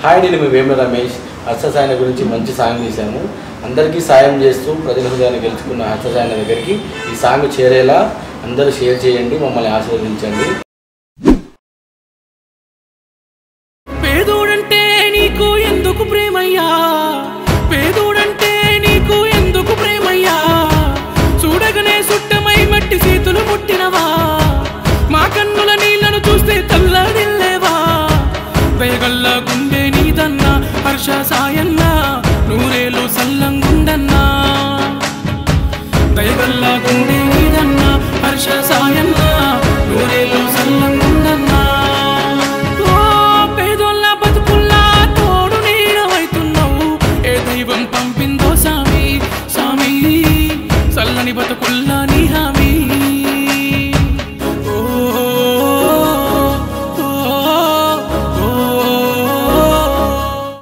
hi నేను మీ వేమ రమేష్ హర్ష సాయన గురించి మంచి సాంగ్ తీశాము అందరికీ సాయం చేస్తూ ప్రజల హృదయాన్ని గెలుచుకున్న హర్ష సాయన దగ్గరికి ఈ సాంగ్ చేరేలా అందరూ షేర్ చేయండి మమ్మల్ని ఆశీర్వదించండి పేదోడంటే నీకు ఎందుకు ప్రేమయ్యా పేదోడంటే నీకు ఎందుకు ప్రేమయ్యా చూడగనే సుట్టమై మట్టి చేతులు ముట్టినవా మా కన్నుల నీళ్లను చూస్తే తల్లడిల్లేవా దయగల్ల గుండె నీదన్నా హర్ష సాయన్నా నూరేలు సల్లంగుండన్నా దయగల్ల గుండె నీదన్నా హర్ష సాయన్నా